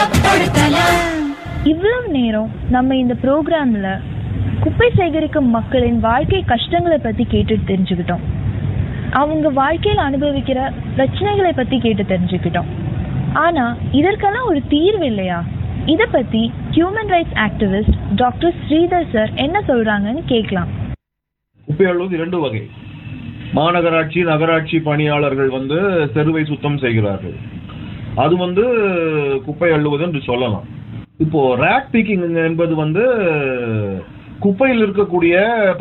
சுத்தப்படுத்தலாம் இவ்வளவு நேரம் நம்ம இந்த ப்ரோக்ராம்ல குப்பை சேகரிக்கும் மக்களின் வாழ்க்கை கஷ்டங்களை பத்தி கேட்டு தெரிஞ்சுக்கிட்டோம் அவங்க வாழ்க்கையில் அனுபவிக்கிற பிரச்சனைகளை பத்தி கேட்டு தெரிஞ்சுக்கிட்டோம் ஆனா இதற்கெல்லாம் ஒரு தீர்வு இல்லையா இத பத்தி human rights activist doctor Sridhar sir என்ன சொல்றாங்கன்னு கேட்கலாம் குப்பை அள்ளுவது இரண்டு வகை மாநகராட்சி நகராட்சி பணியாளர்கள் வந்து தெருவை சுத்தம் செய்கிறார்கள் அது வந்து குப்பை அள்ளுவது என்று சொல்லலாம் இப்போ ரேக் பீக்கிங் என்பது வந்து குப்பையில் இருக்கக்கூடிய